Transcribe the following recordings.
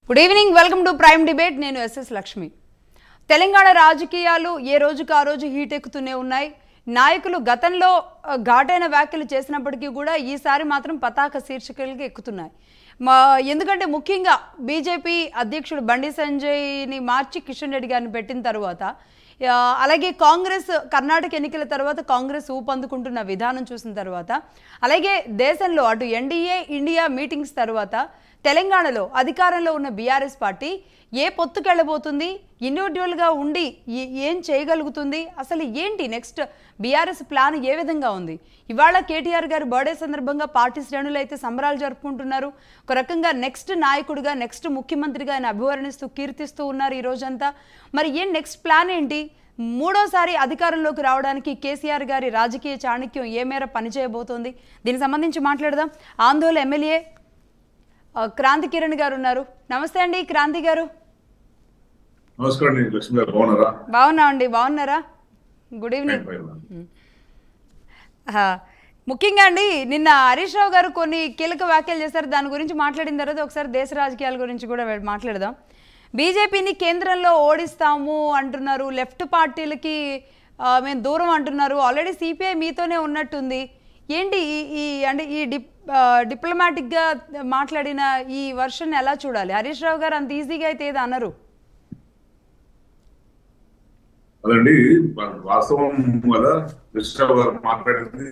Good evening welcome to prime debate నేను SS Lakshmi Telangana రాజకీయాలు ఏ రోజుకు ఆ రోజు హీట్ ఎక్కుతూనే ఉన్నాయి నాయకులు గతంలో ఆ, ఘాటైన వ్యాఖ్యలు చేసినప్పటికీ కూడా ఈసారి మాత్రం పతాక శీర్షికలకి ఎక్కుతున్నాయి మా ఎందుకంటే ముఖ్యంగా బీజేపీ అధ్యక్షుడు బండి సంజయ్ని మార్చి కిషన్ రెడ్డి గారిని పెట్టిన తర్వాత ఆ, అలాగే కాంగ్రెస్ కర్ణాటక ఎన్నికల తర్వాత కాంగ్రెస్ ఊపందుకుంటున్న విధానం చూసిన తర్వాత అలాగే దేశంలో అటు ఎన్డీఏ ఇండియా మీటింగ్స్ తర్వాత తెలంగాణలో అధికారంలో ఉన్న బీఆర్ఎస్ పార్టీ ఏ పొత్తుకెళ్ళబోతుంది ఇండివిజువల్గా ఉండి ఏ- ఏం చేయగలుగుతుంది అసలు ఏంటి నెక్స్ట్ బీఆర్ఎస్ ప్లాన్ ఏ విధంగా ఉంది ఇవాళ కేటీఆర్ గారి బర్త్డే సందర్భంగా పార్టీ శ్రేణులు అయితే సంబరాలు జరుపుకుంటున్నారు ఒక రకంగా నెక్స్ట్ నాయకుడిగా నెక్స్ట్ ముఖ్యమంత్రిగా ఆయన అభివర్ణిస్తూ కీర్తిస్తూ ఉన్నారు ఈ రోజంతా మరి ఏం నెక్స్ట్ ప్లాన్ ఏంటి మూడోసారి అధికారంలోకి రావడానికి కేసీఆర్ గారి రాజకీయ చాణక్యం ఏ మేర పనిచేయబోతోంది దీనికి సంబంధించి మాట్లాడదాం ఆందోళన ఎమ్మెల్యే ఆ, క్రాంతి కిరణ్ గారు ఉన్నారు నమస్తే అండి క్రాంతి గారు నమస్కారం అండి లక్ష్మి గారు బాగున్నారా బాగున్నామండి బాగున్నారా గుడ్ ఈవినింగ్ ఆ, ముఖ్యంగా అండి నిన్న హరీష్ రావు గారు కొన్ని కీలక వ్యాఖ్యలు చేశారు దాని గురించి మాట్లాడిన తర్వాత ఒకసారి దేశ రాజకీయాల గురించి కూడా వే- మాట్లాడదాం బీజేపీని కేంద్రంలో ఓడిస్తాము అంటున్నారు లెఫ్ట్ పార్టీలకి ఆ, మేము దూరం అంటున్నారు ఆల్రెడీ సిపిఐ మీతోనే ఉన్నట్టుంది ఏంటి ఈ ఈ అంటే ఈ డిప్ ఆ, డిప్లొమాటిక్గా మాట్లాడిన ఈ వర్షన్ ఎలా చూడాలి హరీష్ రావు గారు అంత ఈజీగా అయితే ఏదో అనరు అదండి వాస్తవం కదా కృష్ణరావు గారు మాట్లాడింది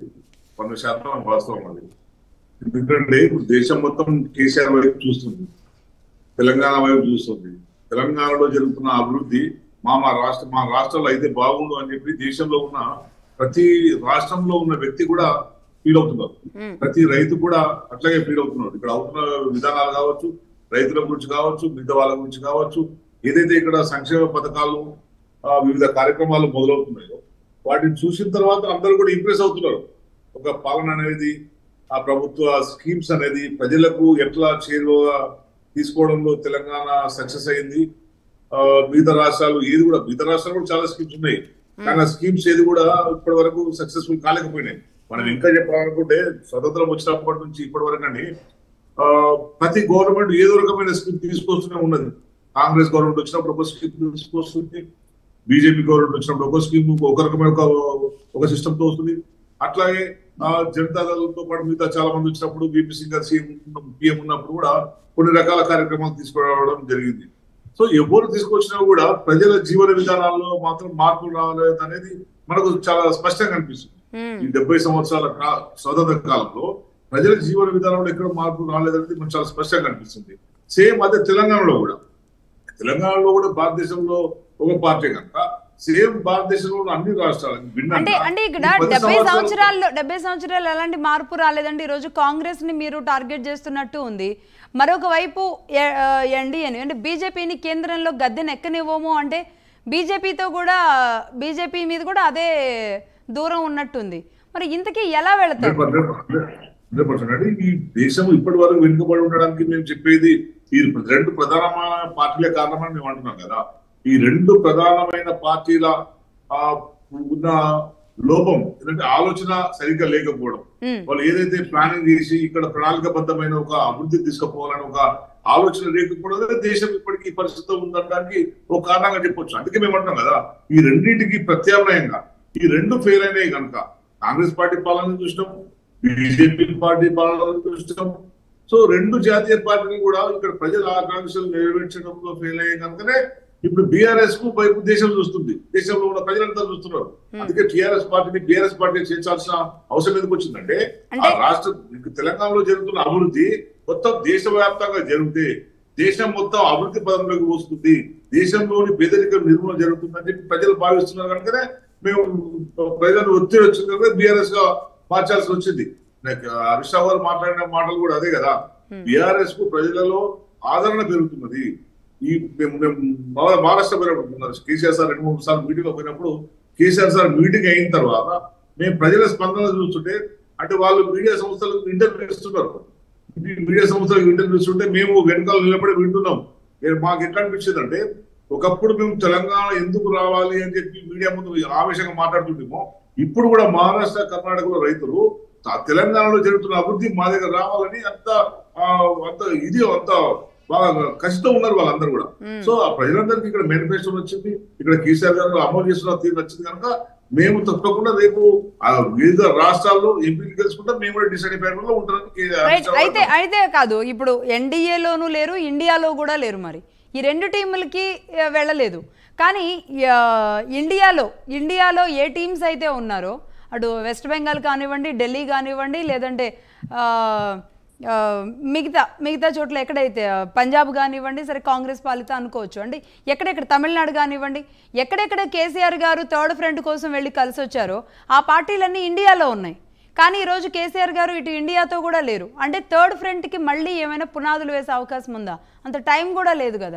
వంద శాతం వాస్తవం అది ఎందుకంటే ఇప్పుడు దేశం మొత్తం కేసీఆర్ వైపు చూస్తుంది తెలంగాణ వైపు చూస్తుంది తెలంగాణలో జరుగుతున్న అభివృద్ధి మా మా రాష్ట్ర మా రాష్ట్రంలో అయితే బాగుండు అని చెప్పి దేశంలో ఉన్న ప్రతి రాష్ట్రంలో ఉన్న వ్యక్తి కూడా ఫీల్ అవుతున్నారు మ్మ్. ప్రతి రైతు కూడా అట్లాగే ఫీల్ అవుతున్నాడు ఇక్కడ అవుతున్న విధానాలు కావచ్చు రైతుల గురించి కావచ్చు మిగతా వాళ్ళ గురించి కావచ్చు ఏదైతే ఇక్కడ సంక్షేమ పథకాలు ఆ, వివిధ కార్యక్రమాలు మొదలవుతున్నాయో వాటిని చూసిన తర్వాత అందరూ కూడా ఇంప్రెస్ అవుతున్నారు ఒక పాలన అనేది ఆ ప్రభుత్వ స్కీమ్స్ అనేది ప్రజలకు ఎట్లా చేరువగా తీసుకోవడంలో తెలంగాణ సక్సెస్ అయింది ఆ, మిగతా రాష్ట్రాలు ఏది కూడా మిగతా రాష్ట్రాలు కూడా చాలా స్కీమ్స్ ఉన్నాయి కానీ ఆ స్కీమ్స్ ఏది కూడా ఇప్పటి వరకు సక్సెస్ఫుల్ కాలేకపోయినాయి మనం ఇంకా చెప్పాలనుకుంటే స్వతంత్రం వచ్చినప్పటి నుంచి ఇప్పటి వరకు అండి ఆ, ప్రతి గవర్నమెంట్ ఏదో రకమైన స్కీమ్ తీసుకొస్తూనే ఉన్నది కాంగ్రెస్ గవర్నమెంట్ వచ్చినప్పుడు ఒక స్కీమ్ తీసుకొస్తుంది బీజేపీ గవర్నమెంట్ వచ్చినప్పుడు ఒక స్కీమ్ ఒక రకమైన ఒక ఒక సిస్టమ్ తో వస్తుంది అట్లాగే ఆ, జనతా దళంతో పాటు మిగతా చాలా మంది వచ్చినప్పుడు బీపీ సింగ్ గారు సీఎం పిఎం ఉన్నప్పుడు కూడా కొన్ని రకాల కార్యక్రమాలు తీసుకురావడం జరిగింది సో ఎవరు తీసుకొచ్చినా కూడా ప్రజల జీవన విధానాల్లో మాత్రం మార్పులు రాలేదు అనేది మనకు చాలా స్పష్టంగా కనిపిస్తుంది మ్మ్. ఈ డెబ్బై సంవత్సరాల కా- స్వతంత్ర కాలంలో ప్రజల జీవన విధానంలో ఎక్కడ మార్పు రాలేదనేది మనకు చాలా స్పష్టంగా కనిపిస్తుంది సేమ్ అదే తెలంగాణలో కూడా తెలంగాణలో కూడా భారతదేశంలో ఒక పార్టీ కనుక సేమ్ భారతదేశంలో ఉన్న అన్ని రాష్ట్రాలకు భిన్నంగా అంటే అంటే ఇక్కడ ఈ పది డెబ్బై సంవత్సరాలు- సంవత్సరాల్లో డెబ్బై సంవత్సరాలు ఎలాంటి మార్పు రాలేదండి ఈరోజు కాంగ్రెస్ ని మీరు టార్గెట్ చేస్తున్నట్టు ఉంది మరొక వైపు ఎన్డీఏని అంటే బీజేపీని కేంద్రంలో గద్దెను ఎక్కనివ్వము అంటే బీజేపీతో కూడా బీజేపీ మీద కూడా అదే దూరం ఉన్నట్టుంది మరి ఇంతకీ ఎలా వెళతారు హండ్రెడ్ పర్సెంట్ అంటే ఈ దేశం ఇప్పటి వరకు వెనుకబడి ఉండడానికి మేము చెప్పేది ఈ రెండు ప్రధానమైన పార్టీలే కారణమని మేము అంటున్నాం కదా ఈ రెండు ప్రధానమైన పార్టీల ఆ, ఉన్న లోపం ఎందుకంటే ఆలోచన సరిగ్గా లేకపోవడం మ్మ్. వాళ్ళు ఏదైతే ప్లానింగ్ చేసి ఇక్కడ ప్రణాళికబద్ధమైన ఒక అభివృద్ధి తీసుకుపోవాలని ఒక ఆలోచన లేకపోవడం వల్ల దేశం ఇప్పటికీ ఈ పరిస్థితిలో ఉందనడానికి ఒక కారణంగా చెప్పొచ్చు అందుకే మేము అంటున్నాం కదా ఈ రెండింటికి ప్రత్యామ్నాయంగా ఈ రెండు ఫెయిల్ అయినాయి కనుక కాంగ్రెస్ పార్టీ పాలన చూసినాం బీజేపీ పార్టీ పాలన చూసినాం సో రెండు జాతీయ పార్టీలు కూడా ఇక్కడ ప్రజల ఆకాంక్షలు నెరవేర్చడంలో ఫెయిల్ అయ్యాయి కనుకనే ఇప్పుడు బీఆర్ఎస్ కు వైపు దేశం చూస్తుంది దేశంలో ఉన్న ప్రజలంతా చూస్తున్నారు అందుకే టిఆర్ఎస్ పార్టీని బీఆర్ఎస్ పార్టీ చేర్చాల్సిన అవసరం ఎందుకు వచ్చిందంటే ఆ అంటే- రాష్ట్ర తెలంగాణలో జరుగుతున్న అభివృద్ధి మొత్తం దేశవ్యాప్తంగా జరిగితే దేశం మొత్తం అభివృద్ధి పదంలోకి వస్తుంది దేశంలోని పేదరికం నిర్మూలన జరుగుతుందని చెప్పి ప్రజలు భావిస్తున్నారు కనుకనే మేము ప్రజలు ఒత్తిడి వచ్చింది కనుక బీఆర్ఎస్ గా మార్చాల్సి వచ్చింది లైక్ హరీష్ రావు గారు మాట్లాడిన మాటలు కూడా అదే కదా బీఆర్ఎస్ కు ప్రజలలో ఆదరణ పెరుగుతున్నది ఈ మేము మేము మహా- మహారాష్ట్ర పోయినప్పుడు కేసీఆర్ సార్ రెండు మూడు సార్లు మీటింగ్ పోయినప్పుడు కేసీఆర్ సార్ మీటింగ్ అయిన తర్వాత మేము ప్రజల స్పందన చూస్తుంటే అంటే వాళ్ళు మీడియా సంస్థలకు ఇంటర్వ్యూ ఇస్తున్నారు ఈ మీడియా సంస్థలకు ఇంటర్వ్యూ ఇస్తుంటే మేము వెనకాల నిలబడి వింటున్నాం ఏ- మాకు ఎట్లా అనిపించింది అంటే ఒకప్పుడు మేము తెలంగాణ ఎందుకు రావాలి అని చెప్పి మీడియా ముందు ఆవేశంగా మాట్లాడుతుంటేమో ఇప్పుడు కూడా మహారాష్ట్ర కర్ణాటకలో రైతులు ఆ తెలంగాణలో జరుగుతున్న అభివృద్ధి మా దగ్గర రావాలని అంత ఆ, అంత ఇది అంత బాగా కసితో ఉన్నారు వాళ్ళందరూ కూడా సో ఆ ప్రజలందరికీ ఇక్కడ మేనిఫెస్టో వచ్చింది ఇక్కడ కేసీఆర్ గారు అమలు చేస్తున్న తీరు వచ్చింది కనుక మేము తప్పకుండా రేపు ఆ వివిధ రాష్ట్రాల్లో ఎంపీలు గెలుచుకుంటే మేము కూడా డిసైడ్ అయిపోయిన ఉంటారని కే- రైట్ అమిత్ షా అయితే గారు అయితే కాదు ఇప్పుడు ఎన్డీఏలోనూ లేరు ఇండియాలో కూడా లేరు మరి ఈ రెండు టీములకి ఆ, వెళ్ళలేదు కానీ ఆ, ఇండియాలో ఇండియాలో ఏ టీమ్స్ అయితే ఉన్నారో అటు వెస్ట్ బెంగాల్ కానివ్వండి ఢిల్లీ కానివ్వండి లేదంటే ఆ, ఆ, మిగతా మిగతా చోట్ల ఎక్కడైతే ఆ, పంజాబ్ కానివ్వండి సరే కాంగ్రెస్ పాలిత అనుకోవచ్చు అండి ఎక్కడెక్కడ తమిళనాడు కానివ్వండి ఎక్కడెక్కడ కేసీఆర్ గారు థర్డ్ ఫ్రంట్ కోసం వెళ్ళి కలిసి వచ్చారో ఆ పార్టీలన్నీ ఇండియాలో ఉన్నాయి కానీ ఈరోజు కేసీఆర్ గారు ఇటు ఇండియాతో కూడా లేరు అంటే థర్డ్ ఫ్రంట్కి మళ్ళీ ఏమైనా పునాదులు వేసే అవకాశం ఉందా అంత టైం కూడా లేదు కదా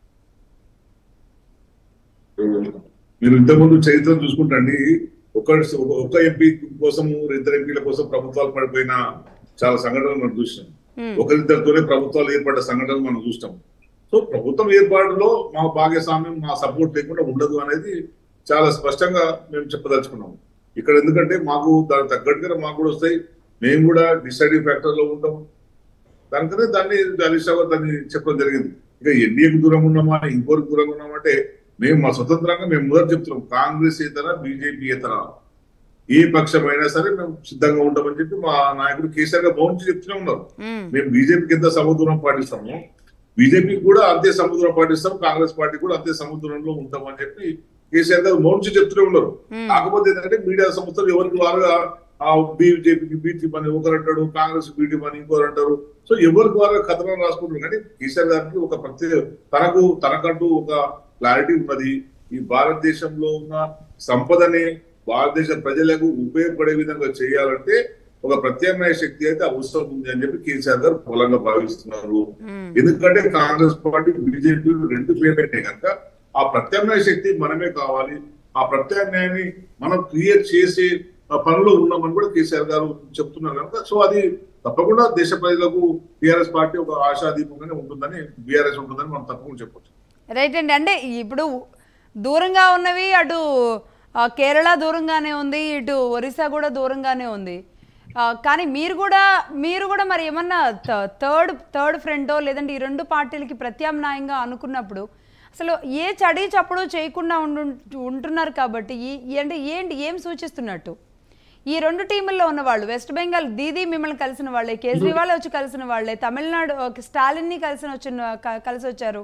మీరు ఇంతకుముందు చరిత్ర చూసుకుంటండి ఒక ఒక ఎంపీ కోసం ఇద్దరు ఎంపీల కోసం ప్రభుత్వాలు పడిపోయిన చాలా సంఘటనలు మనం చూసాం Hmm. ఒకరిద్దరితోనే ప్రభుత్వాలు ఏర్పడ్డ సంఘటనలు మనం చూస్తాం సో ప్రభుత్వం ఏర్పాటులో మా భాగస్వామ్యం మా సపోర్ట్ లేకుండా ఉండదు అనేది చాలా స్పష్టంగా మేము చెప్పదలుచుకున్నాం ఇక్కడ ఎందుకంటే మాకు దానికి తగ్గట్టుగా మాకు కూడా వస్తాయి మేము కూడా డిసైడింగ్ ఫ్యాక్టర్ లో ఉంటాం దానికనే దాన్ని హరీష్ రావు గారు దాన్ని చెప్పడం జరిగింది ఇక ఎన్డీఏకి దూరం ఉన్నామా ఇంకోరికి దూరంగా ఉన్నామంటే మేము మా స్వతంత్రంగా మేము మొదట చెప్తున్నాం కాంగ్రెస్ ఇతర బీజేపీ ఇతర ఏ పక్షమైనా సరే మేము సిద్ధంగా ఉంటామని చెప్పి మా నాయకుడు కేసీఆర్ గారు బౌన్స్ చెప్తూనే ఉన్నారు మ్మ్. మేము బీజేపీకి ఎంత సముద్రం పాటిస్తాము బీజేపీకి కూడా అంతే సముద్రం పాటిస్తాం కాంగ్రెస్ పార్టీ కూడా అంతే సముద్రంలో ఉంటాం అని చెప్పి కేసీఆర్ గారు మౌంచి చెప్తూనే ఉన్నారు మ్మ్. కాకపోతే ఏంటంటే మీడియా సంస్థలు ఎవరికి వారుగా ఆ బీజేపీకి బీ టీం అని ఒకరు అంటాడు కాంగ్రెస్ బీ టీం అని ఇంకొకరు అంటారు సో ఎవరికి వారుగా కథనం రాసుకుంటారు కానీ కేసీఆర్ గారికి ఒక ప్రత్యేక తనకు తనకంటూ ఒక క్లారిటీ ఉన్నది ఈ భారతదేశంలో ఉన్న సంపదని భారతదేశ ప్రజలకు ఉపయోగపడే విధంగా చేయాలంటే ఒక ప్రత్యామ్నాయ శక్తి అయితే అవసరం ఉంది అని చెప్పి కేసీఆర్ గారు బలంగా భావిస్తున్నారు మ్మ్. ఎందుకంటే కాంగ్రెస్ పార్టీ బీజేపీ రెండు పేమెంటే కనుక ఆ ప్రత్యామ్నాయ శక్తి మనమే కావాలి ఆ ప్రత్యామ్నాయాన్ని మనం క్రియేట్ చేసే ఆ పనిలో ఉన్నామని కూడా కేసీఆర్ గారు చెప్తున్నారు కనుక సో అది తప్పకుండా దేశ ప్రజలకు టిఆర్ఎస్ పార్టీ ఒక ఆశాదీపంగానే ఉంటుందని బీఆర్ఎస్ ఉంటుందని మనం తప్పకుండా చెప్పొచ్చు రైట్ అండి అంటే ఇప్పుడు దూరంగా ఉన్నవి అటు ఆ, కేరళ దూరంగానే ఉంది ఇటు ఒరిస్సా కూడా దూరంగానే ఉంది ఆ, కానీ మీరు కూడా మీరు కూడా మరి ఏమన్నా థర్డ్ థర్డ్ ఫ్రంటో లేదంటే ఈ రెండు పార్టీలకి ప్రత్యామ్నాయంగా అనుకున్నప్పుడు అసలు ఏ చడి చప్పుడు చేయకుండా ఉండు ఉంటున్నారు కాబట్టి ఈ ఈ- అంటే ఏంటి ఏం సూచిస్తున్నట్టు ఈ రెండు టీముల్లో ఉన్న వాళ్ళు వెస్ట్ బెంగాల్ దీదీ మిమ్మల్ని కలిసిన వాళ్ళే కేజ్రీవాల్ వచ్చి కలిసిన వాళ్ళే తమిళనాడు ఒక స్టాలిన్ని కలిసిన వచ్చిన క- కలిసి వచ్చారు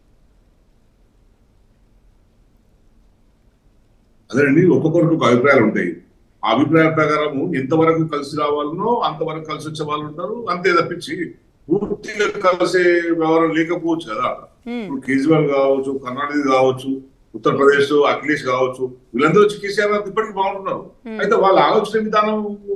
అదేనండి ఒక్కొక్కరికి ఒక అభిప్రాయాలు ఉంటాయి ఆ అభిప్రాయ ప్రకారం ఎంతవరకు కలిసి రావాలనో అంతవరకు కలిసి వచ్చే వాళ్ళు ఉంటారు అంతే తప్పించి పూర్తిగా కలిసే వ్యవహారం లేకపోవచ్చు కదా మ్మ్. ఇప్పుడు కేజ్రీవాల్ కావచ్చు కర్ణాటక కావచ్చు ఉత్తరప్రదేశ్ అఖిలేష్ కావచ్చు వీళ్ళందరూ వచ్చి కేసీఆర్ గారు ఇప్పటికీ బాగుంటున్నారు అయితే వాళ్ళ ఆలోచన విధానం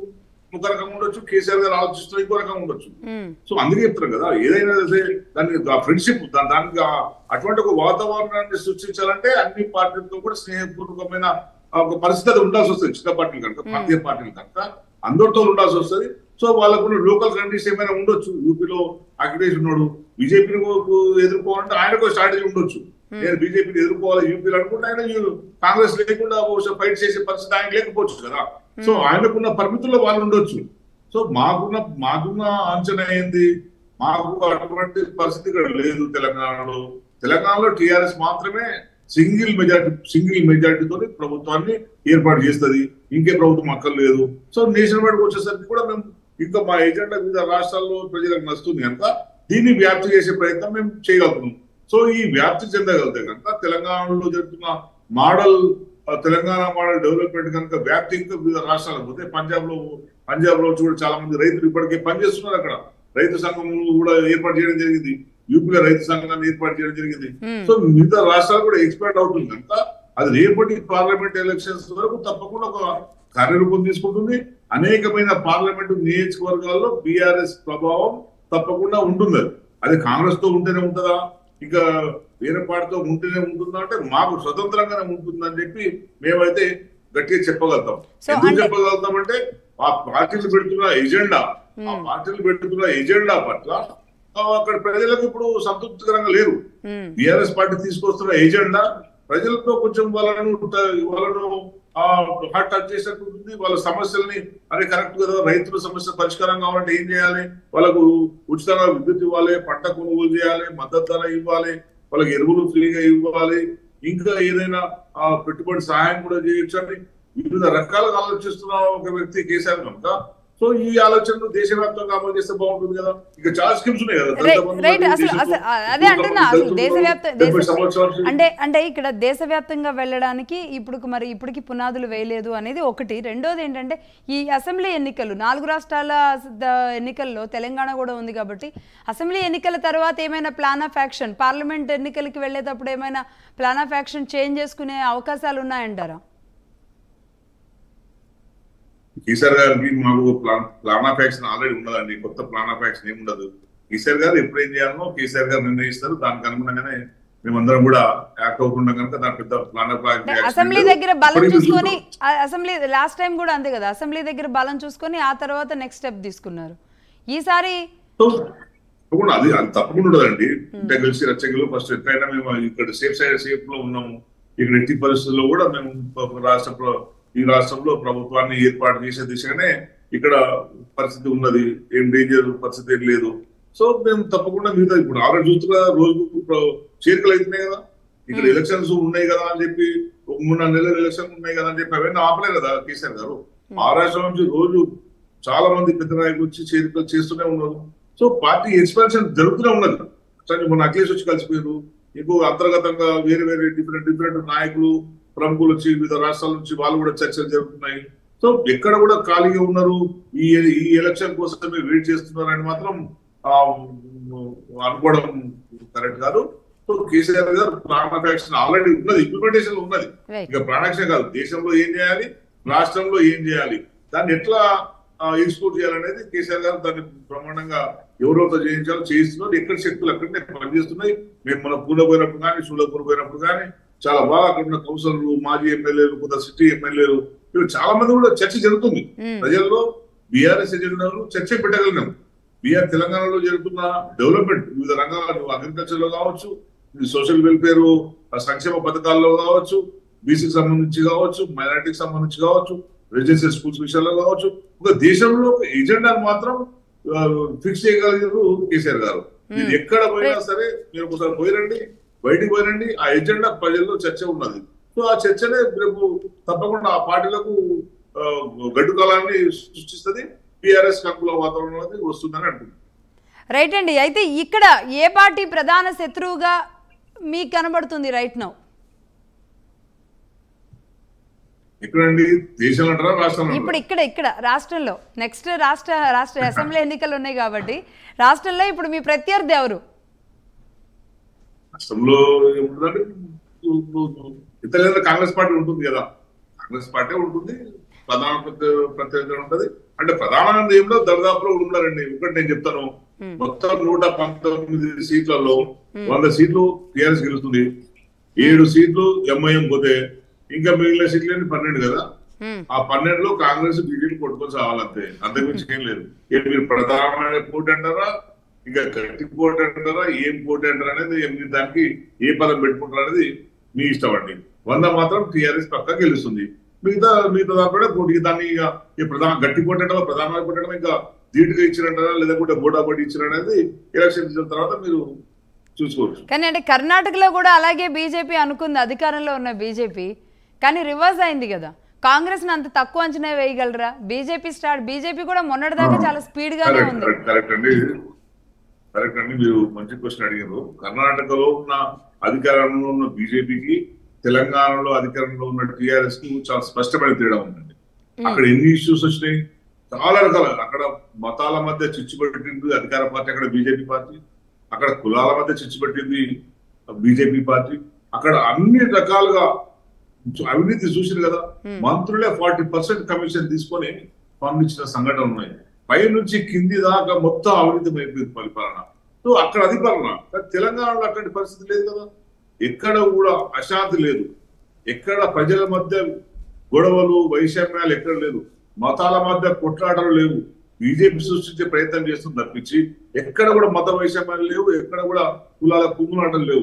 ఒక రకంగా ఉండొచ్చు కేసీఆర్ గారు ఆలోచిస్తున్న ఇంకో రకంగా ఉండొచ్చు మ్మ్. సో అందుకే చెప్తారు కదా ఏదైనా సరే దాన్ని ఫ్రెండ్షిప్ దానికి ఆ- అటువంటి ఒక వాతావరణాన్ని సృష్టించాలంటే అన్ని పార్టీలతో కూడా స్నేహపూర్వకమైన ఆ ఒక పరిస్థితి అది ఉండాల్సి వస్తుంది చిన్న పార్టీలు కనుక ప్రాంతీయ పార్టీలు కనుక అందరితో ఉండాల్సి వస్తుంది సో వాళ్ళకు లోకల్ కండిషన్ ఏమైనా ఉండొచ్చు యూపీలో అఖిలేష్ ఉన్నాడు బీజేపీని ఎదుర్కోవాలంటే ఆయనకు స్ట్రాటజీ ఉండొచ్చు నేను బీజేపీని ఎదుర్కోవాలి యూపీలో అనుకుంటే ఆయన యూ- కాంగ్రెస్ లేకుండా ఫైట్ చేసే పరిస్థితి ఆయన లేకపోవచ్చు కదా సో ఆయనకున్న పరిమితుల్లో వాళ్ళు ఉండొచ్చు సో మాకున్న మాకున్న అంచనా ఏంది మాకు అటువంటి పరిస్థితి ఇక్కడ లేదు తెలంగాణలో తెలంగాణలో టిఆర్ఎస్ మాత్రమే సింగిల్ మెజార్టీ సింగిల్ మెజార్టీతో ప్రభుత్వాన్ని ఏర్పాటు చేస్తుంది ఇంకే ప్రభుత్వం అక్కర్లేదు సో నేషనల్ వైడ్ వచ్చేసరికి కూడా మేము ఇంకా మా ఎజెండా వివిధ రాష్ట్రాల్లో ప్రజలకు నచ్చుతుంది కనుక దీన్ని వ్యాప్తి చేసే ప్రయత్నం మేము చేయగలుగుతున్నాం సో ఈ వ్యాప్తి చెందగలిగితే కనుక తెలంగాణలో జరుగుతున్న మోడల్ ఆ తెలంగాణ మోడల్ డెవలప్మెంట్ కనుక వ్యాప్తి ఇంకా వివిధ రాష్ట్రాలకు పోతే పంజాబ్ లో పంజాబ్ లో కూడా చాలా మంది రైతులు ఇప్పటికే పనిచేస్తున్నారు అక్కడ రైతు సంఘం కూడా ఏర్పాటు చేయడం జరిగింది యూపీలో రైతు సంఘాన్ని ఏర్పాటు చేయడం జరిగింది Hmm. సో మిగతా రాష్ట్రాలు కూడా ఎక్స్పర్ట్ అవుతుంది కనుక అది రేపటి పార్లమెంట్ ఎలక్షన్స్ వరకు తప్పకుండా ఒక కార్యరూపం తీసుకుంటుంది అనేకమైన పార్లమెంటు నియోజకవర్గాల్లో బీఆర్ఎస్ ప్రభావం తప్పకుండా ఉంటుంది అది. అది కాంగ్రెస్ తో ఉంటేనే ఉంటుందా ఇంకా వేరే పార్టీతో ఉంటేనే ఉంటుందా అంటే మాకు స్వతంత్రంగానే ఉంటుందని చెప్పి మేమైతే గట్టిగా చెప్పగలుగుతాం So, ఎందుకు అంటే- చెప్పగలుగుతాం అంటే ఆ పార్టీలు పెడుతున్న ఎజెండా ఆ పార్టీలు పెడుతున్న ఎజెండా పట్ల ఆ, అక్కడ ప్రజలకు ఇప్పుడు సంతృప్తికరంగా లేరు మ్మ్. బీఆర్ఎస్ పార్టీ తీసుకొస్తున్న ఎజెండా ప్రజలతో కొంచెం వాళ్ళను వాళ్ళను హార్ట్ టచ్ చేసినట్టు ఉంటుంది వాళ్ళ సమస్యల్ని అరే కరెక్ట్ కదా రైతుల సమస్య పరిష్కారం కావాలంటే ఏం చేయాలి వాళ్ళకు ఉచితంగా విద్యుత్ ఇవ్వాలి పంట కొనుగోలు చేయాలి మద్దతు ధర ఇవ్వాలి వాళ్ళకి ఎరువులు ఫ్రీగా ఇవ్వాలి ఇంకా ఏదైనా ఆ పెట్టుబడి సహాయం కూడా చేయొచ్చు అని వివిధ రకాలుగా ఆలోచిస్తున్న ఒక వ్యక్తి కేసీఆర్ కనుక సో ఈ ఆలోచనలు దేశవ్యాప్తంగా అమలు చేస్తే బాగుంటుంది కదా ఇక చాలా స్కీమ్స్ ఉన్నాయి కదా దళిత రైట్ బంధు రైట్ ఉంది, అసలు దేశంలో అసలు అదే అంటున్నా అసలు దళితులు దేశవ్యాప్త డెబ్బై దేశ సంవత్సరాల నుంచి అంటే అంటే ఇక్కడ దేశవ్యాప్తంగా వెళ్ళడానికి ఇప్పుడు మరి ఇప్పటికి పునాదులు వేయలేదు అనేది ఒకటి రెండోది ఏంటంటే ఈ అసెంబ్లీ ఎన్నికలు నాలుగు రాష్ట్రాల ద- ఎన్నికల్లో తెలంగాణ కూడా ఉంది కాబట్టి అసెంబ్లీ ఎన్నికల తర్వాత ఏమైనా ప్లాన్ ఆఫ్ యాక్షన్ పార్లమెంట్ ఎన్నికలకి వెళ్ళేటప్పుడు ఏమైనా ప్లాన్ ఆఫ్ యాక్షన్ చేంజ్ చేసుకునే అవకాశాలు ఉన్నాయంటారా కేసీఆర్ గారికి మాకు plan plan of action already ఉన్నదండి కొత్త ప్లాన్ ఆఫ్ యాక్షన్ ఏమి ఉండదు కేసీఆర్ గారు ఎప్పుడు ఏం చేయాలనో కేసీఆర్ గారు నిర్ణయిస్తారు దానికి అనుగుణంగానే మేమందరం కూడా యాక్ట్ అవుతుండం కనుక దాని పెద్ద ప్లాన్ ఆఫ్ అంటే అసెంబ్లీ దగ్గర బలం చూసుకొని ఆ- అసెంబ్లీ లాస్ట్ టైం కూడా అంతే కదా అసెంబ్లీ దగ్గర బలం చూసుకొని ఆ తర్వాత నెక్స్ట్ స్టెప్ తీసుకున్నారు ఈసారి తప్పకుండా అది అది తప్పకుండా ఉండదండి అంటే కలిసి రచకులు ఫస్ట్ ఎట్లయినా మేము ఇక్కడ సేఫ్ సైడ్ సేఫ్ లో ఉన్నాము ఇక్కడ ఎట్టి పరిస్థితుల్లో కూడా మేము ప- రాష్ట్ర ప్ర- ఈ రాష్ట్రంలో ప్రభుత్వాన్ని ఏర్పాటు చేసే దిశగానే ఇక్కడ పరిస్థితి ఉన్నది ఏం డేంజర్ పరిస్థితి ఏం లేదు సో మేము తప్పకుండా మిగతా ఇప్పుడు ఆల్రెడీ చూస్తున్నా రోజుకు ప్ర- చేరికలు అవుతున్నాయి కదా ఇక్కడ Hmm. ఎలక్షన్స్ ఉన్నాయి కదా అని చెప్పి ఒక మూడు నాలుగు నెలలు ఎలక్షన్ ఉన్నాయి కదా అని చెప్పి అవన్నీ ఆపలే కదా కేసీఆర్ గారు ఆ రాష్ట్రం నుంచి రోజు చాలా మంది పెద్ద నాయకులు వచ్చి చేరికలు చేస్తూనే ఉన్నారు సో పార్టీ ఎక్స్పాన్షన్ జరుగుతూనే ఉన్నది అట్లా మొన్న అఖిలేష్ వచ్చి కలిసిపోయారు ఇంకో అంతర్గతంగా వేరే వేరే డిఫరెంట్ డిఫరెంట్ నాయకులు ప్రముఖులు వచ్చి వివిధ రాష్ట్రాల నుంచి వాళ్ళు కూడా చర్చలు జరుగుతున్నాయి సో ఎక్కడ కూడా ఖాళీగా ఉన్నారు ఈ ఈ ఎలక్షన్ కోసమే వెయిట్ చేస్తున్నారని మాత్రం ఆ, అనుకోవడం కరెక్ట్ కాదు సో కేసీఆర్ గారు ప్లాన్ ఆఫ్ యాక్షన్ ఆల్రెడీ ఉన్నది ఇంప్లిమెంటేషన్ ఉన్నది రైట్ ఇక ప్రాణాక్షం కాదు దేశంలో ఏం చేయాలి రాష్ట్రంలో ఏం చేయాలి దాన్ని ఎట్లా ఎక్స్పోర్ట్ చేయాలనేది కేసీఆర్ గారు దాన్ని బ్రహ్మాండంగా ఎవరోతో చేయించాలో చేయిస్తున్నారు ఎక్కడ శక్తులు అక్కడనే పనిచేస్తున్నాయి మేము మన పూల పోయినప్పుడు కానీ షూలపూర్ పోయినప్పుడు కానీ చాలా బాగా అక్కడ ఉన్న కౌన్సిలర్లు మాజీ ఎమ్మెల్యేలు కొంత సిటీ ఎమ్మెల్యేలు వీళ్ళు చాలా మంది కూడా చర్చ జరుగుతుంది మ్మ్. ప్రజల్లో బీఆర్ఎస్ ఎజెండాలు చర్చ పెట్టగలిగినాం బీఆర్ తెలంగాణలో జరుగుతున్న డెవలప్మెంట్ వివిధ రంగాలు అగ్రికల్చర్ లో కావచ్చు సోషల్ వెల్ఫేర్ సంక్షేమ పథకాల్లో కావచ్చు బీసీకి సంబంధించి కావచ్చు మైనార్టీకి సంబంధించి కావచ్చు రెసిడెన్షియల్ స్కూల్స్ విషయాల్లో కావచ్చు ఒక దేశంలో ఒక ఎజెండాను మాత్రం ఫిక్స్ చేయగలిగారు కేసీఆర్ గారు మీరు ఎక్కడ పోయినా సరే మీరు ఒకసారి పోయిరండి బయటికి పోయిరండి ఆ ఎజెండా ప్రజల్లో చర్చ ఉన్నది సో ఆ చర్చనే రేపు తప్పకుండా ఆ పార్టీలకు ఆ, గడ్డు కాలాన్ని సృష్టిస్తుంది టిఆర్ఎస్ అనుకూల వాతావరణం అనేది వస్తుందని అంటున్నాను రైట్ అండి అయితే ఇక్కడ ఏ పార్టీ ప్రధాన శత్రువుగా మీకు కనబడుతుంది రైట్ నౌ ఎక్కడండి దేశంలో అంటారా రాష్ట్రంలో ఇప్పుడు ఇక్కడ ఇక్కడ రాష్ట్రంలో నెక్స్ట్ రాష్ట్ర రాష్ట్ర అసెంబ్లీ ఎన్నికలు ఉన్నాయి కాబట్టి రాష్ట్రంలో ఇప్పుడు మీ ప్రత్యర్థి ఎవరు రాష్ట్రంలో ఏముంటుందంటే ఇతర కాంగ్రెస్ పార్టీ ఉంటుంది కదా కాంగ్రెస్ పార్టీ ఉంటుంది ప్రధాన ప్రతి- ప్రతినిధి ఉంటది అంటే ప్రధానంగా ఏంలో దరిదాపులో ఉన్నారండి ఒకటి నేను చెప్తాను Hmm. మొత్తం నూట పంతొమ్మిది సీట్లలో వంద సీట్లు టిఆర్ఎస్ గెలుస్తుంది ఏడు సీట్లు ఎంఐఎం పోతే ఇంకా మిగిలిన సీట్లు పన్నెండు కదా హ్మ్. ఆ పన్నెండులో కాంగ్రెస్ బీజేపీ కొట్టుకొని సావాలంతే అంతకుమించి ఏం లేదు ఏం మీరు ప్రధానమైన పోటీ అంటారా ఇంకా గట్టి పోటీ అంటారా ఏం పోటీ అంటారా అనేది ఏం మీరు దానికి ఏ పదం పెట్టుకుంటారు అనేది మీ ఇష్టం అండి వంద మాత్రం టీఆర్ఎస్ పక్క గెలుస్తుంది మిగతా మిగతా దాంట్లో పోటీ దాన్ని ఇక ఈ ప్రధాన గట్టి పోటీ అంటారా ప్రధానమైన పోటీ అంటారా ఇంకా ధీటుగా ఇచ్చినట్టారా లేదంటే బోటా పోటీ ఇచ్చిననేది ఎలక్షన్ ఇచ్చిన తర్వాత మీరు చూసుకోవచ్చు కానీ అంటే కర్ణాటకలో కూడా అలాగే బీజేపీ అనుకుంది అధికారంలో ఉన్న బీజేపీ కానీ రివర్స్ అయింది కదా కాంగ్రెస్ అంత తక్కువ అంచనా వేయగలరా బీజేపీ స్టార్ట్ బీజేపీ కూడా మొన్నటిదాకా చాలా స్పీడ్ గానే కరెక్ట్ ఉంది కరెక్ట్ కరెక్ట్ అండి కరెక్ట్ అండి మీరు మంచి క్వశ్చన్ అడిగారు కర్ణాటకలో ఉన్న అధికారంలో ఉన్న బీజేపీకి తెలంగాణలో అధికారంలో ఉన్న టిఆర్ఎస్ కు చాలా స్పష్టమైన తేడా ఉందండి అక్కడ ఎన్ని ఇష్యూస్ వచ్చినాయి చాలా రకాల అక్కడ మతాల మధ్య చిచ్చు పెట్టింది అధికార పార్టీ అక్కడ బీజేపీ పార్టీ అక్కడ కులాల మధ్య చిచ్చు పెట్టింది బీజేపీ పార్టీ అక్కడ అన్ని రకాలుగా అవినీతి చూసింది కదా మంత్రులే ఫార్టీ పర్సెంట్ కమిషన్ తీసుకొని పంపించిన సంఘటనలు ఉన్నాయి పై నుంచి కింది దాకా మొత్తం అవినీతి అయిపోయింది పరిపాలన సో అక్కడ అది పాలన కానీ తెలంగాణలో అట్లాంటి పరిస్థితి లేదు కదా ఎక్కడ కూడా అశాంతి లేదు ఎక్కడ ప్రజల మధ్య గొడవలు వైషమ్యాలు ఎక్కడ లేదు మతాల మధ్య కొట్లాటలు లేవు బీజేపీ సృష్టించే ప్రయత్నం చేస్తుంది తప్పించి ఎక్కడ కూడా మత వైషమ్యాలు లేవు ఎక్కడ కూడా కులాల కుమ్ములాటలు లేవు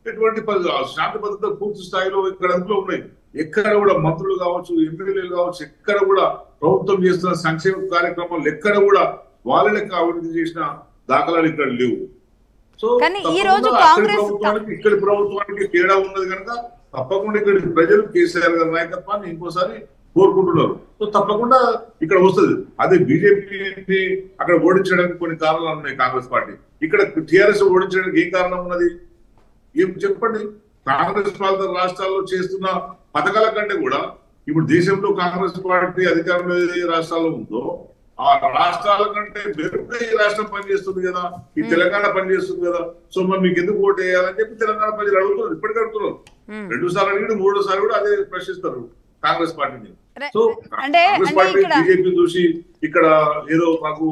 ఎటువంటి పరి- శాంతి భద్రత పూర్తి స్థాయిలో ఇక్కడ అందులో ఉన్నాయి ఎక్కడ కూడా మంత్రులు కావచ్చు ఎమ్మెల్యేలు కావచ్చు ఎక్కడ కూడా ప్రభుత్వం చేస్తున్న సంక్షేమ కార్యక్రమాలు ఎక్కడ కూడా వాళ్ళ లెక్క అభివృద్ధి చేసిన దాఖలాలు ఇక్కడ లేవు సో కానీ ఈ తప్పకుండా రోజు అక్కడి కాంగ్రెస్ ప్రభుత్వానికి ఇక్కడి ప్రభుత్వానికి తేడా ఉన్నది కనుక తప్పకుండా ఇక్కడ ప్రజలు కేసీఆర్ గారి నాయకత్వాన్ని ఇంకోసారి కోరుకుంటున్నారు సో తప్పకుండా ఇక్కడ వస్తుంది అదే బీజేపీ అక్కడ ఓడించడానికి కొన్ని కారణాలు ఉన్నాయి కాంగ్రెస్ పార్టీ ఇక్కడ టిఆర్ఎస్ ఓడించడానికి ఏం కారణం ఉన్నది ఏం చెప్పండి కాంగ్రెస్ పాలిత రాష్ట్రాల్లో చేస్తున్న పథకాల కంటే కూడా ఇప్పుడు దేశంలో కాంగ్రెస్ పార్టీ అధికారంలో ఏ రాష్ట్రాల్లో ఉందో ఆ రాష్ట్రాల కంటే మెరుగ్గా ఈ రాష్ట్రం పనిచేస్తుంది కదా ఈ తెలంగాణ పనిచేస్తుంది కదా సో మరి మీకు ఎందుకు ఓటు వేయాలని చెప్పి తెలంగాణ ప్రజలు అడుగుతున్నారు ఇప్పటికీ అడుగుతున్నారు మ్మ్. రెండు సార్లు అడిగి మూడో సార్లు కూడా అదే ప్రశ్నిస్తారు కాంగ్రెస్ పార్టీని రే- సో అంటే కాంగ్రెస్ అంటే పార్టీ ఇక్కడ బీజేపీ చూసి ఇక్కడ ఏదో మాకు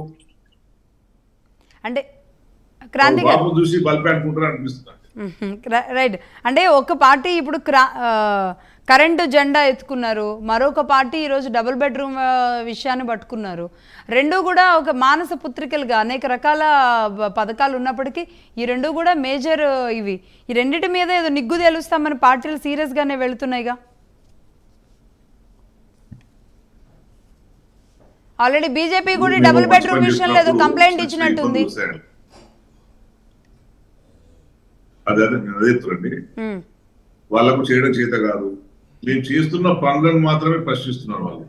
అంటే క్రాంతి గారు బాబు చూసి బల్పే అనుకుంటారు అనిపిస్తుంది మ్మ్. ర- రైట్ అంటే ఒక పార్టీ ఇప్పుడు క్రా ఆ, కరెంటు జెండా ఎత్తుకున్నారు మరొక పార్టీ ఈరోజు డబుల్ బెడ్రూమ్ ఆ, విషయాన్ని పట్టుకున్నారు రెండు కూడా ఒక మానస పుత్రికలుగా అనేక రకాల బ- పథకాలు ఉన్నప్పటికీ ఈ రెండు కూడా మేజర్ ఇవి ఈ రెండిటి మీద ఏదో నిగ్గు తేలుస్తామని పార్టీలు సీరియస్గానే వెళుతున్నాయిగా ఆల్రెడీ బీజేపీ కూడా ఈ డబుల్ బెడ్రూమ్ విషయంలో ఏదో కంప్లైంట్ ఇచ్చినట్టుంది అదే అదే నేను అదే చెప్తానండి మ్మ్. వాళ్ళకు చేయడం చేత కాదు మేము చేస్తున్న పనులను మాత్రమే ప్రశ్నిస్తున్నారు వాళ్ళు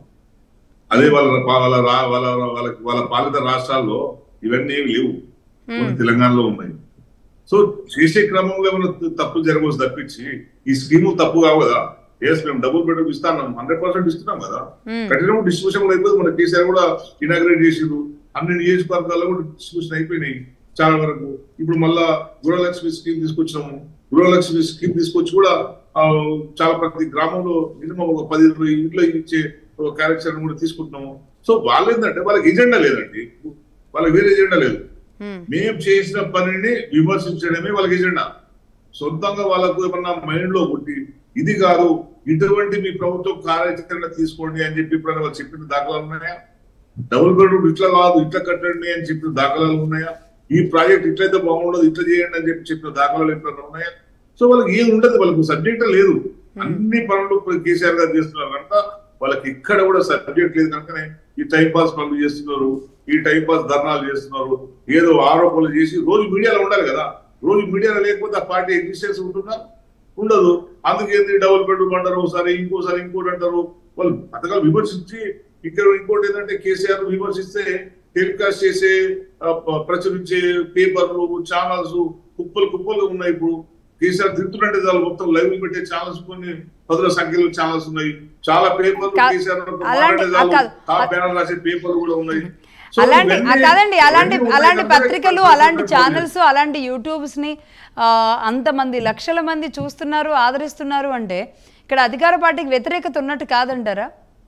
అదే వాళ్ళ వాళ్ళ రా- వాళ్ళ వాళ్ళ వాళ్ళ పాలిత రాష్ట్రాల్లో ఇవన్నీ ఏమి లేవు కొన్ని తెలంగాణలో ఉన్నాయి సో చేసే క్రమంలో ఏమైనా తప్పు జరగవచ్చు తప్పించి ఈ స్కీము తప్పు కావు కదా ఎస్ మేము డబుల్ బెడ్రూమ్ ఇస్తాం హండ్రెడ్ పర్సెంట్ ఇస్తున్నాం కదా మ్మ్. కఠినం డిస్ట్రిబ్యూషన్ కూడా అయిపోయింది మన కేసీఆర్ కూడా ఇనాగ్రేట్ చేసిండు అన్ని నియోజకవర్గాల్లో కూడా డిస్ట్రిబ్యూషన్ అయిపోయినాయి చాలా వరకు ఇప్పుడు మళ్ళా గృహలక్ష్మి స్కీమ్ తీసుకొచ్చినాము గృహలక్ష్మి స్కీమ్ తీసుకొచ్చి కూడా ఆ, చాలా ప్రతి గ్రామంలో మినిమం ఒక పది ఇరవై ఇంట్లో ఇచ్చే ఒక క్యారెక్టర్ కూడా తీసుకుంటున్నాము సో వాళ్ళు ఏంటంటే వాళ్ళకి ఎజెండా లేదండి వాళ్ళకి వేరే ఎజెండా లేదు మ్మ్. మేము చేసిన పనిని విమర్శించడమే వాళ్ళకి ఎజెండా సొంతంగా వాళ్ళకు ఏమన్నా మైండ్ లో పుట్టి ఇది కాదు ఇటువంటి మీ ప్రభుత్వం కార్యాచరణ తీసుకోండి అని చెప్పి ఇప్పుడు వాళ్ళు చెప్పిన దాఖలాలు ఉన్నాయా డబుల్ బెడ్రూమ్ ఇట్లా కాదు ఇట్లా కట్టండి అని చెప్పిన దాఖలాలు ఉన్నాయా ఈ ప్రాజెక్ట్ ఇట్లయితే బాగుండదు ఇట్లా చేయండి అని చెప్పి చెప్పిన దాఖలాలు ఎట్లా ఉన్నాయా సో వాళ్ళకి ఏం ఉండదు వాళ్ళకు సబ్జెక్ట్ లేదు అన్ని పనులు ఇప్పుడు కేసీఆర్ గారు చేస్తున్నారు కనుక వాళ్ళకి ఇక్కడ కూడా సబ్జెక్ట్ లేదు కనుకనే ఈ టైం పాస్ పనులు చేస్తున్నారు ఈ టైం పాస్ ధర్నాలు చేస్తున్నారు ఏదో ఆరోపణలు చేసి రోజు మీడియాలో ఉండాలి కదా రోజు మీడియాలో లేకపోతే ఆ పార్టీ ఎగ్జిస్టెన్స్ ఉంటుందా ఉండదు అందుకేంది డబుల్ బెడ్రూమ్ అంటారు ఒకసారి ఇంకోసారి ఇంకోటి అంటారు వాళ్ళు పథకాలు విమర్శించి ఇక్కడ ఇంకోటి ఏంటంటే కేసీఆర్ విమర్శిస్తే టెలికాస్ట్ చేసే ఆ, ప- ప్రచురించే పేపర్లు ఛానల్స్ కుప్పలు కుప్పలు ఉన్నాయి ఇప్పుడు కేసీఆర్ తిరుగుతుంటే చాలు మొత్తం లైవ్ పెట్టే ఛానల్స్ కొన్ని పదుల సంఖ్యలో ఛానల్స్ ఉన్నాయి చాలా పేపర్లు కా- కేసీఆర్ అలాంటి- మాట్లాడే చాలు కాదు. టాప్ బ్యానర్ రాసే పేపర్లు కూడా ఉన్నాయి సో అలాంటి ఆ ఇవన్నీ- కాదండి అలాంటి ఇవన్నీ అలాంటి ఉన్నాయి పత్రికలు కనుక అలాంటి ఇక్కడ ఛానల్స్ అలాంటి యూట్యూబ్స్ ని ఆ, అంతమంది లక్షల మంది చూస్తున్నారు ఆదరిస్తున్నారు అంటే ఇక్కడ అధికార పార్టీకి వ్యతిరేకత ఉన్నట్టు కాదంటారా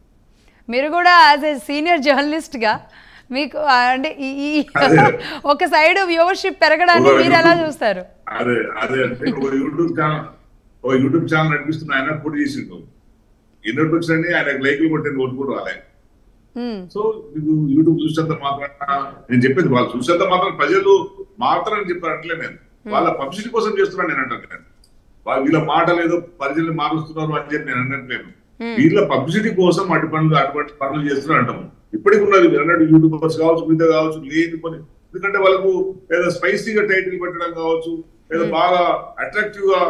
మీరు కూడా యాజ్ ఏ సీనియర్ జర్నలిస్ట్ గా మీకు ఆ, అంటే ఈ ఈ- అదే. ఒక సైడ్ వ్యూవర్షిప్ పెరగడాన్ని ఒక మీరు ఎలా YouTube- చూస్తారు అదే అదే అంటే ఒక యూట్యూబ్ ఛానల్ ఒక యూట్యూబ్ ఛానల్ నడిపిస్తున్న ఆయన పోటీ చేసిండు ఎన్నో వచ్చినండి ఆయన లైక్లు కొట్టింది ఓటు కూడా రాలే ఉమ్, సో మీకు యూట్యూబ్ చూసేంత మాత్రం నేను చెప్పేది వాళ్ళు చూసేంత మాత్రం ప్రజలు మాత్రం అని చెప్పారంటలే నేను వాళ్ళ పబ్లిసిటీ కోసం చేస్తున్నాను నేను అంటాను నేను వాళ్ళ వీళ్ళ మాటలు ఏదో ప్రజల్ని మారుస్తున్నారు అని చెప్పి నేను అనట్లేదు వీళ్ళ పబ్లిసిటీ కోసం అటు పనులు అటువంటి పనులు చేస్తున్నారు అంటాము ఇప్పటికి ఉన్నది మీరు అన్నట్టు యూట్యూబర్స్ కావచ్చు మిగతా కావచ్చు లేని పని ఎందుకంటే వాళ్ళకు ఏదో స్పైసీగా టైటిల్ పెట్టడం కావచ్చు ఏదో బాగా అట్రాక్టివ్ గా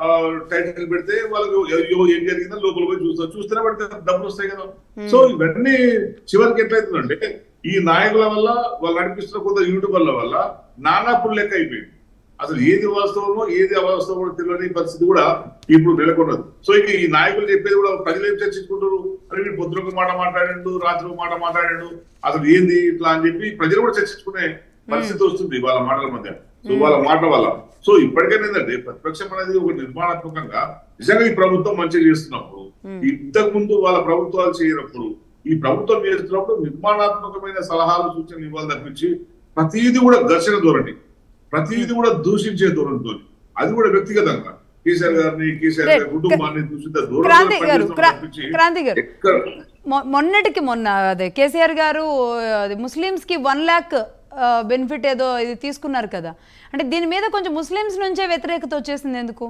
టైటిల్ పెడితే వాళ్ళకు అయ్యో ఏం జరిగిందో లోపల పోయి చూస్తారు చూస్తేనే వాడికి డబ్బులు వస్తాయి కదా సో ఇవన్నీ చివరికి ఎట్లయితుందంటే ఈ నాయకుల వల్ల వాళ్ళు నడిపిస్తున్న కొంత యూట్యూబర్ల వల్ల నానాపులు లెక్క అయిపోయింది అసలు ఏది వాస్తవమో ఏది అవాస్తవమో తెలియని పరిస్థితి కూడా ఇప్పుడు నెలకొన్నది సో ఇక ఈ నాయకులు చెప్పేది కూడా ప్రజలు ఏం చర్చించుకుంటారు అరే వీడు పొద్దున ఒక మాట మాట్లాడాడు రాత్రి ఒక మాట మాట్లాడాడు అసలు ఏంది ఇట్లా అని చెప్పి ప్రజలు కూడా చర్చించుకునే పరిస్థితి వస్తుంది వాళ్ళ మాటల మధ్య సో వాళ్ళ మాట వల్ల సో ఇప్పటికైనా ఏంటంటే ప్రతిపక్షం అనేది ఒక నిర్మాణాత్మకంగా నిజంగా ఈ ప్రభుత్వం మంచిగా చేస్తున్నప్పుడు ఇంతకు ముందు వాళ్ళ ప్రభుత్వాలు చేయనప్పుడు ఈ ప్రభుత్వం చేస్తున్నప్పుడు నిర్మాణాత్మకమైన సలహాలు సూచనలు ఇవ్వాలి తప్పించి ప్రతిదీ కూడా ఘర్షణ ధోరణి ప్రతిదీ కూడా దూషించే ధోరణితో అది కూడా వ్యక్తిగతంగా కేసీఆర్ గారిని కేసీఆర్ గారి Right. కుటుంబాన్ని దూషిత క్రాంతి గారు ధోరణి క్రా- తప్పించి క్రాంతి గారు ఎక్కడ మొ- మొన్నటికి మొన్న అదే కేసీఆర్ గారు అది ముస్లిమ్స్ కి వన్ ల్యాక్ బెనిఫిట్ ఏదో ఇది తీసుకున్నారు కదా అంటే దీని మీద కొంచెం ముస్లిమ్స్ నుంచే వ్యతిరేకత వచ్చేసింది ఎందుకు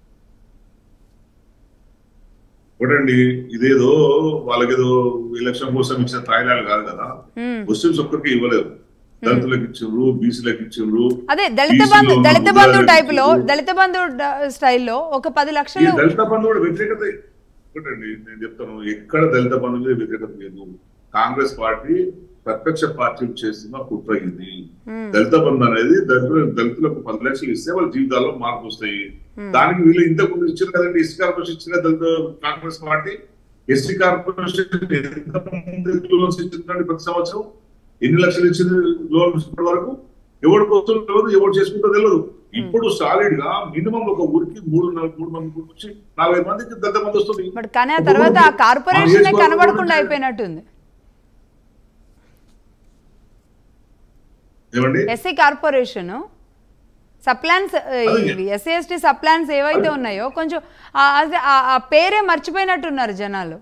ఒకటండి ఇదేదో వాళ్ళకేదో ఎలక్షన్ కోసం ఇచ్చిన తాయిలాలు కాదు కదా మ్మ్. ముస్లింస్ ఒక్కరికి ఇవ్వలేదు దళితులకు ఇచ్చిండ్రు బీసీలకు ఇచ్చిండ్రు అదే దళిత బీసీలో బంధు ఉన్న దళిత బంధు గుజరాతీలకు టైప్ లో ఇచ్చిండ్రు. దళిత బంధు డ- స్టైల్లో ఒక పది ఈ లక్షలు దళిత బంధు కూడా వ్యతిరేకత ఒకటండి నేను చెప్తాను ఎక్కడ దళిత బంధు మీద వ్యతిరేకత లేదు కాంగ్రెస్ పార్టీ ప్రత్యక్ష పార్టీలు చేస్తున్న కుట్ర ఇది మ్మ్. దళిత బంధు అనేది దళితుల దళితులకు పది లక్షలు ఇస్తే వాళ్ళ జీవితాల్లో మార్పు వస్తాయి దానికి వీళ్ళు ఇంతకు ముందు ఇచ్చారు కదండి ఎస్సీ కార్పొరేషన్ ఇచ్చిన దళిత కాంగ్రెస్ పార్టీ ఎస్సీ కార్పొరేషన్ ఎంత మంది లోన్స్ ఇచ్చిందండి ప్రతి సంవత్సరం ఎన్ని లక్షలు ఇచ్చింది లోన్స్ ఇప్పటి వరకు ఎవరు కోసం తెలియదు ఎవరు చేసుకుంటో తెలియదు ఇప్పుడు సాలిడ్ గా మినిమం ఒక ఊరికి మూడు నాలుగు మూడు మంది నుంచి నాలుగైదు మందికి దళిత మంది వస్తుంది బట్ కానీ ఆ ఒక తర్వాత ఆ ఊరికి కార్పొరేషన్ ఆ నియోజకవర్గంలో కనబడకుండా ఉంటే- అయిపోయినట్టుంది ఏమండి ఎస్సీ కార్పొరేషన్ సప్లాన్స్ అదే. ఎస్సీ ఎస్టీ సప్లాన్స్ ఏవైతే ఉన్నాయో కొంచెం ఆ- అదే ఆ- ఆ పేరే మర్చిపోయినట్టున్నారు జనాలు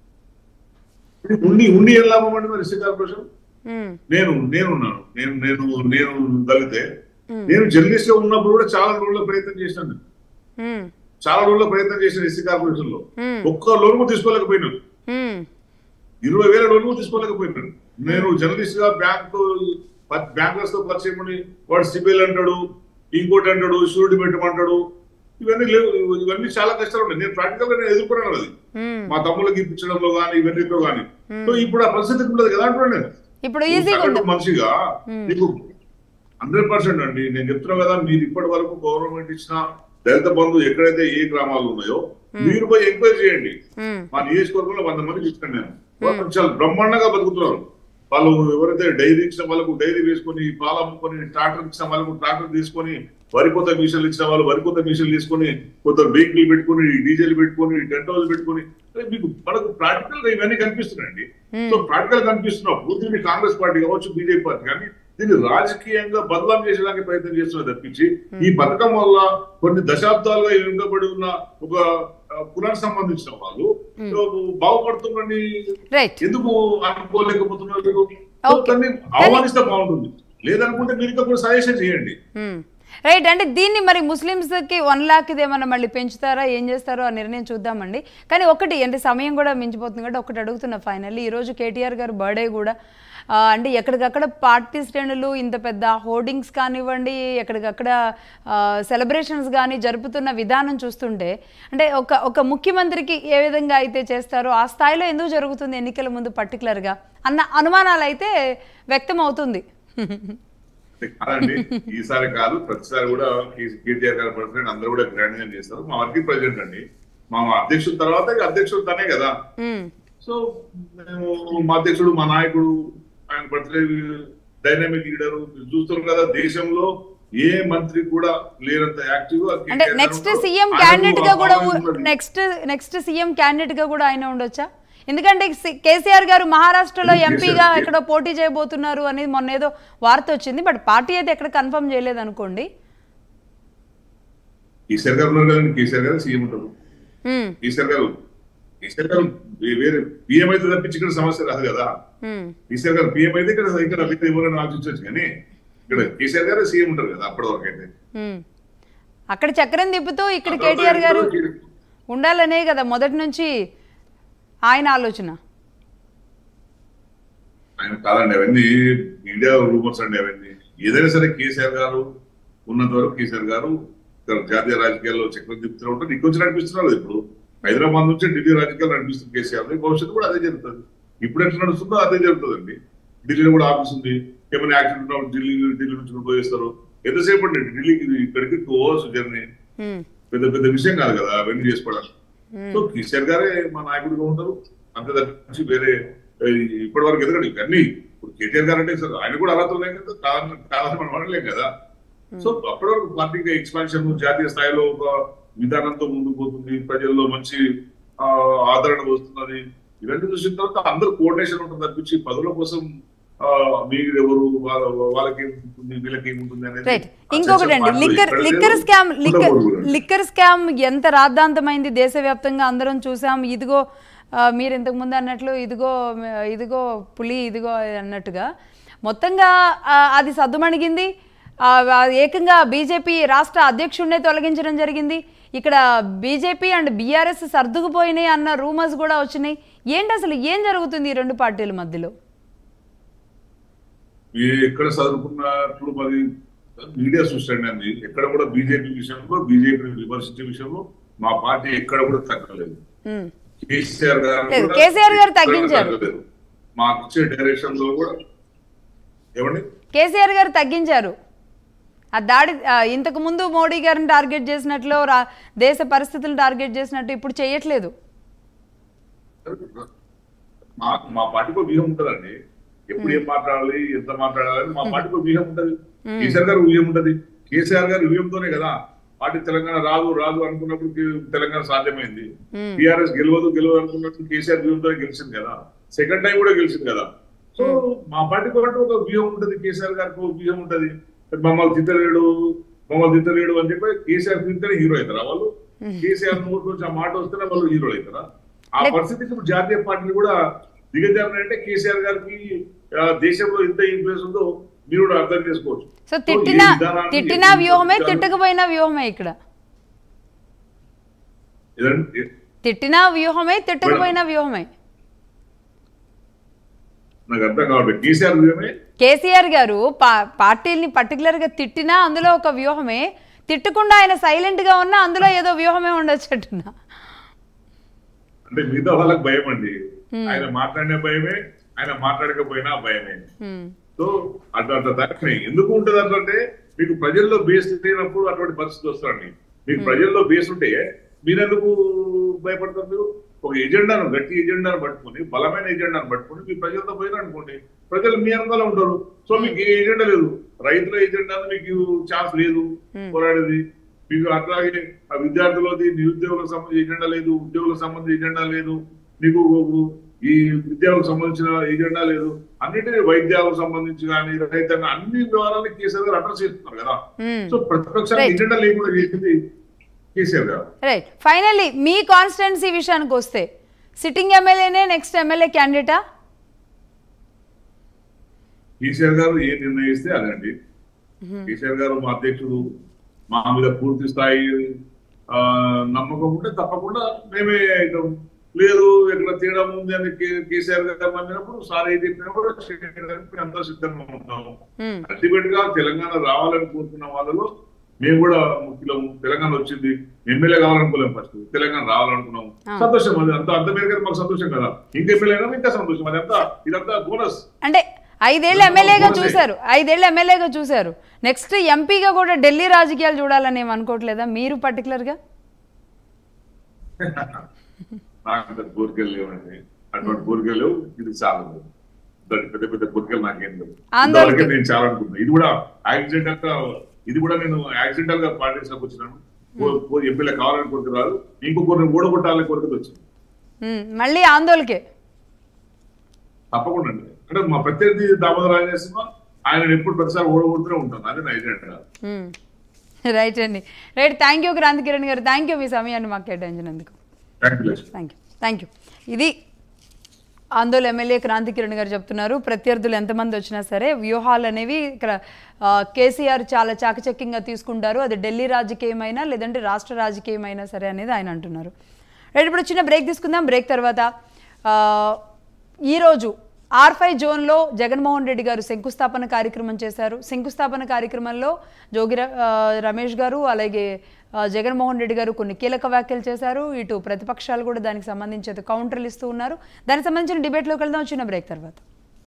ఉండి ఉండి ఏం లాభం అండి మరి ఎస్సీ కార్పొరేషన్ ఉమ్, నేను నేనున్నాను నేను నేను నేను దళితే ఉమ్, నేను జర్నలిస్ట్ గా ఉన్నప్పుడు కూడా చాలా రోజుల ప్రయత్నం చేశాను ఉమ్, చాలా రోజుల ప్రయత్నం చేశాను ఎస్సీ కార్పొరేషన్ లో ఉమ్, ఒక్క లోన్ కూడా తీసుకోలేకపోయినాను ఉమ్, ఇరవై వేల లోన్ కూడా తీసుకోలేకపోయినాను నేను జర్నలిస్ట్ గా బ్యాంక్ బ్యాంకర్స్ తో పరిచయం ఉండి వాడు సిబిల్ అంటాడు ఇంకోటి అంటాడు షూరిటీ పెట్టమంటాడు ఇవన్నీ లేవు ఇవన్నీ చాలా కష్టాలు ఉన్నాయి నేను ప్రాక్టికల్ గా నేను ఎదుర్కొన్నాను అది ఉమ్. మా తమ్ముళ్ళకి ఇప్పించడంలో కానీ ఇవన్నీతో కానీ సో ఇప్పుడు ఆ పరిస్థితి ఉండదు కదా అంటున్నాను నేను ఇప్పుడు ఈజీగా ఉంది సగటు మనిషిగా నీకు హండ్రెడ్ పర్సెంట్ అండి నేను చెప్తున్నా కదా మీరు ఇప్పటి వరకు గవర్నమెంట్ ఇచ్చిన దళిత బంధు ఎక్కడైతే ఏ గ్రామాలు ఉన్నాయో మీరు పోయి ఎంక్వైరీ చేయండి ఉమ్, మా నియోజకవర్గంలో వంద మందికి ఇచ్చాను నేను వాళ్ళు చాలా బ్రహ్మాండంగా బతుకుతున్నారు వాళ్ళు ఎవరైతే డైరీ ఇచ్చిన వాళ్ళకు డైరీ వేసుకొని పాలు అమ్ముకొని ట్రాక్టర్ ఇచ్చిన వాళ్ళకు ట్రాక్టర్ తీసుకొని వరి కొత్త మిషన్లు ఇచ్చిన వాళ్ళు వరి కొత్త మిషన్లు తీసుకొని కొత్త వెహికల్ పెట్టుకొని డీజిల్ పెట్టుకొని టెంట్ హౌస్ పెట్టుకొని అరే మీకు మనకు ప్రాక్టికల్ గా ఇవన్నీ కనిపిస్తున్నాయండి సో ప్రాక్టికల్ కనిపిస్తున్నప్పుడు దీన్ని కాంగ్రెస్ పార్టీ కావచ్చు బీజేపీ పార్టీ కానీ దీన్ని రాజకీయంగా బదలాం చేసేదానికి ప్రయత్నం చేస్తున్నారు తప్పించి ఈ పథకం వల్ల కొన్ని దశాబ్దాలుగా వెనుకబడి ఉన్న ఒక ఆ, కులానికి సంబంధించిన వాళ్ళు బాగుపడుతుందని రైట్ ఎందుకు అనుకోలేకపోతున్నారు మీరు? So Okay. దాన్ని ఆహ్వానిస్తే బాగుంటుంది లేదనుకుంటే మీరు ఇంకా కూడా సజెషన్ చేయండి రైట్ అంటే దీన్ని మరి ముస్లిమ్స్కి వన్ లాక్ ఏమన్నా మళ్ళీ పెంచుతారా ఏం చేస్తారో ఆ నిర్ణయం చూద్దామండి కానీ ఒకటి అంటే సమయం కూడా మించిపోతుంది కాబట్టి ఒకటి అడుగుతున్నా ఫైనల్లీ ఈరోజు కేటీఆర్ గారు బర్త్డే కూడా ఆ, అంటే ఎక్కడికక్కడ పార్టీ శ్రేణులు ఇంత పెద్ద హోర్డింగ్స్ కానివ్వండి ఎక్కడికక్కడ సెలబ్రేషన్స్ కానీ జరుపుతున్న విధానం చూస్తుంటే అంటే ఒక ఒక ముఖ్యమంత్రికి ఏ విధంగా అయితే చేస్తారో ఆ స్థాయిలో ఎందుకు జరుగుతుంది ఎన్నికల ముందు పర్టికులర్గా అన్న అనుమానాలు అయితే వ్యక్తం అవుతుంది అంటే కాదండి ఈసారి కాదు ప్రతిసారి కూడా కే- కేటీఆర్ గారు ప్రెసిడెంట్ అందరూ కూడా గ్రాండ్ గా చేస్తారు మా వర్కింగ్ ప్రెసిడెంట్ అండి మా అధ్యక్షుడు తర్వాత ఇక అధ్యక్షుడు తనే కదా ఉమ్, సో మేము మా అధ్యక్షుడు మా నాయకుడు ఆయన బర్త్డే డైనామిక్ లీడర్ చూస్తారు కదా దేశంలో ఏ మంత్రి కూడా లేనంత యాక్టివ్ అంటే నెక్స్ట్ సీఎం క్యాండిడేట్ గా కూడా నెక్స్ట్ నెక్స్ట్ సీఎం క్యాండిడేట్ గా కూడా ఆయన ఉండొచ్చా ఎందుకంటే సి- కేసీఆర్ గారు మహారాష్ట్రలో కేసీఆర్ ఎంపీగా కి- ఎక్కడో పోటీ చేయబోతున్నారు అనేది మొన్న ఏదో వార్త వచ్చింది బట్ పార్టీ అయితే ఎక్కడ కన్ఫర్మ్ చేయలేదు అనుకోండి కేసీఆర్ గారు ఉన్నారు కదండి కేసీఆర్ గారు సీఎం ఉంటారు ఉమ్, కేసీఆర్ గారు కేసీఆర్ గారు వే- వేరే పిఎం అయితే తప్పించి ఇక్కడ సమస్య రాదు కదా ఉమ్, కేసీఆర్ గారు పిఎం అయితే ఇక్కడ ఇక్కడ అభివృద్ధి ఎవరైనా ఆలోచించవచ్చు కానీ ఇక్కడ కేసీఆర్ గారు సీఎం ఉంటారు కదా అప్పటి వరకు అయితే ఉమ్. అక్కడ చక్రం తిప్పుతూ ఇక్కడ కేటీఆర్ గారు ఉండాలనే కదా మొదటి నుంచి ఆయన ఆలోచన ఆయన కాదండి అవన్నీ మీడియా రూమర్స్ అండి అవన్నీ ఏదైనా సరే కేసీఆర్ గారు ఉన్నంత వరకు కేసీఆర్ గారు ఇక్కడ జాతీయ రాజకీయాల్లో చక్రం తిప్పుతూ ఉంటారు ఇక్కడ వచ్చి నడిపిస్తున్నారు కదా ఇప్పుడు హైదరాబాద్ నుంచి ఢిల్లీ రాజకీయాలు నడిపిస్తుంది కేసీఆర్ భవిష్యత్తు కూడా అదే జరుగుతుంది ఇప్పుడు ఎట్లా నడుస్తుందో అదే జరుగుతుందండి ఢిల్లీలో కూడా ఆఫీస్ ఉంది ఏమైనా యాక్సిడెంట్ ఉన్నప్పుడు ఢిల్లీ ఢిల్లీ నుంచి కూడా పోయిస్తారు ఎంతసేపు అండి ఢిల్లీకి ఇక్కడికి టూ అవర్స్ జర్నీ ఉమ్, పెద్ద పెద్ద విషయం కాదు కదా అవన్నీ చేసుకోవడానికి సో కేసీఆర్ గారే మా నాయకుడిగా ఉంటారు అంతే తప్పించి వేరే ఏ, ఇప్పటి వరకు ఎందుకంటే ఇవన్నీ ఇప్పుడు కేటీఆర్ గారు అంటే సార్ ఆయన కూడా అర్హత ఉన్నాయి కదా కాదని కాదని మనం అనలేం కదా సో అప్పటి వరకు పార్టీకి ఎక్స్పాన్షన్ జాతీయ స్థాయిలో ఒక విధానంతో ముందుకు పోతుంది ప్రజల్లో మంచి ఆ, ఆదరణ వస్తున్నది ఇవన్నీ చూసిన తర్వాత అందరూ కోఆర్డినేషన్ ఉంటుంది తప్పించి పదవుల కోసం ఆ, మీరు ఎవరు వాళ్ళ- వాళ్ళకి ఏముంటుంది వీళ్ళకి ఏముంటుంది అనేది రైట్ ఆ ఇంకొకటి చర్చ అండి పార్టీలో లిక్కర్ ఎక్కడ లిక్కర్ లేదు, స్కామ్ లిక్కర్ ఉండకూడదు కూడా. లిక్కర్ స్కామ్ ఎంత రాద్ధాంతమైంది దేశవ్యాప్తంగా అందరం చూసాం ఇదిగో ఆ, మీరు ఇంతకు ముందు అన్నట్లు ఇదిగో మ- ఇదిగో పులి ఇదిగో అన్నట్టుగా మొత్తంగా ఆ, అది సద్దుమణిగింది ఆ, ఆ, ఏకంగా బీజేపీ రాష్ట్ర అధ్యక్షుడినే తొలగించడం జరిగింది ఇక్కడ బీజేపీ అండ్ బీఆర్ఎస్ సర్దుకుపోయినాయి అన్న రూమర్స్ కూడా వచ్చినాయి ఏంటి అసలు ఏం జరుగుతుంది ఈ రెండు పార్టీల మధ్యలో మీరు ఎక్కడ చదువుకున్నట్లు మరి మీడియా చూసండి అండి ఎక్కడ కూడా బీజేపీ విషయంలో బీజేపీ విమర్శించే విషయంలో మా పార్టీ ఎక్కడ కూడా తగ్గలేదు ఉమ్. కేసీఆర్ గారు లేదు, కూడా కేసీఆర్ గారు ఎక్కడ తగ్గించారు. తగ్గలేదు. మాకు ఇచ్చే డైరెక్షన్ లో కూడా ఏమండి కేసీఆర్ గారు తగ్గించారు ఆ దాడి ఆ, ఇంతకు ముందు మోడీ గారిని టార్గెట్ చేసినట్లు రా దేశ పరిస్థితులను టార్గెట్ చేసినట్టు ఇప్పుడు చేయట్లేదు మా మా పార్టీకి ఒక వ్యూహం ఉంటదండి ఎప్పుడు ఏం మాట్లాడాలి ఎంత మాట్లాడాలి మా పార్టీకి ఒక వ్యూహం ఉంటది కేసీఆర్ గారు వ్యూహం ఉంటది కేసీఆర్ గారి వ్యూహంతోనే కదా పార్టీ తెలంగాణ రాదు రాదు అనుకున్నప్పుడు కే- తెలంగాణ సాధ్యమైంది టీఆర్ఎస్ గెలవదు గెలవదు అనుకున్నప్పుడు కేసీఆర్ వ్యూహంతోనే గెలిచింది కదా సెకండ్ టైం కూడా గెలిచింది కదా సో మా పార్టీకి ఒకటి ఒక వ్యూహం ఉంటది కేసీఆర్ గారికి ఒక వ్యూహం ఉంటది మమ్మల్ని తిట్టలేడు మమ్మల్ని తిట్టలేడు అని చెప్పి కేసీఆర్ తింటేనే హీరో అవుతారా వాళ్ళు కేసీఆర్ నోటి నుంచి ఆ మాట వస్తేనే వాళ్ళు హీరో అవుతారా ఆ పరిస్థితికి ఇప్పుడు జాతీయ పార్టీలు కూడా దిగజారంటే కేసీఆర్ గారికి ఆ, దేశంలో ఎంత ఇన్ఫ్లుయెన్స్ ఉందో మీరు కూడా అర్థం చేసుకోవచ్చు సో సో ఈ తిట్టిన విధానాన్ని తిట్టిన ఎప్పుడు వ్యూహమే విధానం- తిట్టకపోయిన వ్యూహమే ఇక్కడ ఇదండి, తిట్టిన వ్యూహమే తిట్టకపోయిన వ్యూహమే నాకు అర్థం కావట్లేదు కేసీఆర్ వ్యూహమే కేసీఆర్ గారు పా పార్టీల్ని పర్టికులర్గా తిట్టినా అందులో ఒక వ్యూహమే తిట్టకుండా ఆయన సైలెంట్గా ఉన్నా అందులో ఏదో వ్యూహమే ఉండొచ్చట్టున్నా అంటే మిగతా వాళ్ళకి భయం అండి ఆయన మాట్లాడిన భయమే ఆయన మాట్లాడకపోయినా భయమే హ్మ్. సో అట్లా అట్లా దాకా ఎందుకు ఉంటది అంటే మీకు ప్రజల్లో బేస్ లేనప్పుడు అటువంటి పరిస్థితి వస్తుందండి మీకు ప్రజల్లో బేస్ ఉంటే మీరెందుకు భయపడతారు మీరు ఒక ఎజెండాను గట్టి ఎజెండాను పట్టుకొని బలమైన ఎజెండాను పట్టుకొని మీ ప్రజలతో పోయినా అనుకోండి ప్రజలు మీ వెనకాల ఉంటారు సో మీకు ఏ ఎజెండా లేదు రైతుల ఎజెండా మీకు ఛాన్స్ లేదు పోరాడేది మీకు అట్లాగే ఆ విద్యార్థులది నిరుద్యోగులకు సంబంధించి ఎజెండా లేదు ఉద్యోగులకు సంబంధించి ఎజెండా లేదు మీకు ఈ విద్యకు సంబంధించిన ఎజెండా లేదు అన్నిటినీ వైద్యాలకు సంబంధించి కానీ రైతాంగం అన్ని వివరాలు కేసీఆర్ గారు అడ్రస్ చేస్తున్నారు కదా మ్మ్. సో ప్రతిపక్షానికి Right. ఎజెండా లేకుండా చేసింది కేసీఆర్ గారు రైట్ ఫైనల్లీ మీ కాన్స్టిట్యున్సీ విషయానికి వస్తే సిట్టింగ్ ఎమ్మెల్యేనే నెక్స్ట్ ఎమ్మెల్యే క్యాండిడేటా కేసీఆర్ గారు ఏ నిర్ణయిస్తే అదండి కేసీఆర్ గారు మా అధ్యక్షుడు మా మీద పూర్తి స్థాయి ఆ, నమ్మకం ఉంటే తప్పకుండా మేమే ఇక లేదు ఎక్కడ తేడా ఉంది అని కే- కేసీఆర్ గారు నమ్మినప్పుడు సార్ ఏది చెప్పినా కూడా చేయడానికి అందరూ సిద్ధంగా ఉంటాము మ్మ్. అల్టిమేట్ గా తెలంగాణ రావాలని కోరుకున్న వాళ్ళలో మేము కూడా ముఖ్యులము తెలంగాణ వచ్చింది ఎమ్మెల్యే కావాలనుకోలేము ఫస్ట్ తెలంగాణ రావాలనుకున్నాము ఆ. సంతోషం అది అంత అంత మేరకు మాకు సంతోషం కదా ఇంకా ఎమ్మెల్యే అయినా ఇంకా సంతోషం అదంతా ఇదంతా బోనస్ అంటే ఐదేళ్ళు ఎమ్మెల్యేగా పోనీ. చూశారు ఐదేళ్ళు ఎమ్మెల్యేగా చూశారు నెక్స్ట్ ఎంపీగా కూడా ఢిల్లీ రాజకీయాలు చూడాలని ఏం అనుకోవట్లేదా మీరు పర్టికులర్గా నాకు అంత కోరికలు లేవండి అటువంటి కోరికలు లేవు ఇది చాలా అంతటి పెద్ద పెద్ద కోరికలు నాకేం లేవు ఆందోళన- ఇంతవరకే నేను చాలా అనుకున్నాను ఇది కూడా యాక్సిడెంటల్ గా ఇది కూడా నేను యాక్సిడెంటల్ గా పార్టీస్లోకి వచ్చినాను ఎమ్మెల్యే కావాలని కోరిక రాదు ఇంకొకరిని ఓడగొట్టాలని కోరిక వచ్చింది మ్మ్. మళ్ళీ ఆందోళనకే తప్పకుండా అండి అంటే మా ప్రత్యర్థి దామోదర రాజేశ్వర ఆయన ఎప్పుడు ప్రతిసారి ఓడగొడుతూనే ఉంటాను అదే నా ఎజెండా మ్మ్. రైట్ అండి right thank you Kranthi Kiran గారు థ్యాంక్ యూ మీ సమయాన్ని మాకు కేటాయించినందుకు thank you Lakshmi thank you thank you ఇది ఆందోళన ఎమ్మెల్యే క్రాంతి కిరణ్ గారు చెప్తున్నారు ప్రత్యర్థులు ఎంతమంది వచ్చినా సరే వ్యూహాలు అనేవి ఇక్కడ ఆ, కేసీఆర్ చాలా చాకచక్యంగా తీసుకుంటారు అది ఢిల్లీ రాజకీయమైనా లేదంటే రాష్ట్ర రాజకీయమైనా సరే అనేది ఆయన అంటున్నారు రైట్ ఇప్పుడు చిన్న బ్రేక్ తీసుకుందాం బ్రేక్ తర్వాత ఆ, ఈరోజు ఆర్ ఫైవ్ జోన్లో జగన్మోహన్ రెడ్డి గారు శంకుస్థాపన కార్యక్రమం చేశారు శంకుస్థాపన కార్యక్రమంలో జోగి ర- ఆ, రమేష్ గారు అలాగే ఆ, జగన్మోహన్ రెడ్డి గారు కొన్ని కీలక వ్యాఖ్యలు చేశారు ఇటు ప్రతిపక్షాలు కూడా దానికి సంబంధించి అయితే కౌంటర్లు ఇస్తూ ఉన్నారు దానికి సంబంధించిన డిబేట్లోకి వెళ్దాం చిన్న బ్రేక్ తర్వాత